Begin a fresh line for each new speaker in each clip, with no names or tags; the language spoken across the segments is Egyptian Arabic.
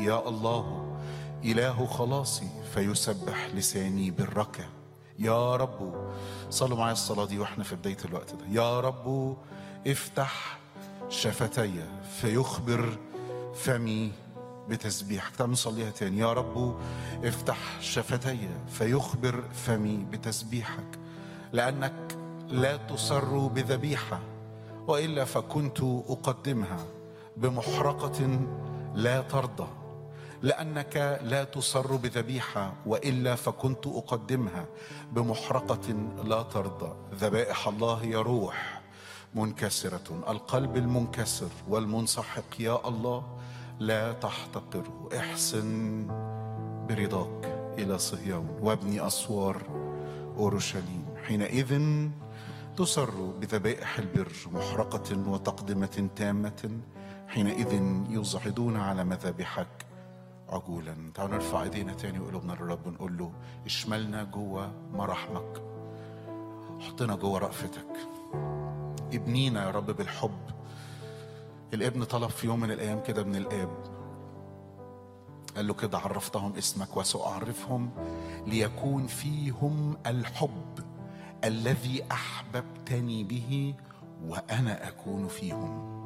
يا الله إله خلاصي فيسبح لساني بالركة يا رب صلوا معايا الصلاة دي واحنا في بداية الوقت ده يا رب افتح شفتي فيخبر فمي بتسبيحك تعالوا نصليها تاني يا رب افتح شفتي فيخبر فمي بتسبيحك لأنك لا تصر بذبيحة وإلا فكنت أقدمها بمحرقة لا ترضى لأنك لا تصر بذبيحة وإلا فكنت أقدمها بمحرقة لا ترضى ذبائح الله يا روح منكسرة القلب المنكسر والمنسحق يا الله لا تحتقره احسن برضاك إلى صهيون وابني أسوار أورشليم حينئذ تسر بذبائح البر محرقة وتقدمة تامة حينئذ يصعدون على مذابحك عجولا تعالوا نرفع ايدينا تاني وقلوبنا للرب ونقول له اشملنا جوه مراحمك حطنا جوه رأفتك ابنينا يا رب بالحب الابن طلب في يوم من الايام كده من الاب قال له كده عرفتهم اسمك وسأعرفهم ليكون فيهم الحب الذي احببتني به وانا اكون فيهم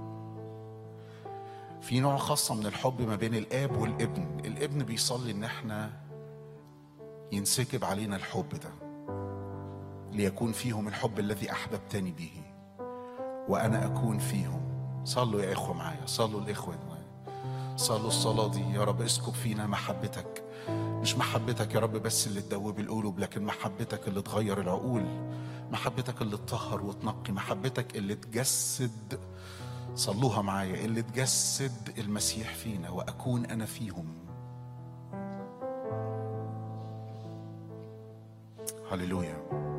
في نوع خاصة من الحب ما بين الاب والابن الابن بيصلي ان احنا ينسكب علينا الحب ده ليكون فيهم الحب الذي احببتني به وانا اكون فيهم صلوا يا اخوه معايا صلوا الاخوه معايا صلوا الصلاه دي يا رب اسكب فينا محبتك مش محبتك يا رب بس اللي تدوب القلوب لكن محبتك اللي تغير العقول محبتك اللي تطهر وتنقي محبتك اللي تجسد صلوها معايا اللي تجسد المسيح فينا واكون انا فيهم هللويا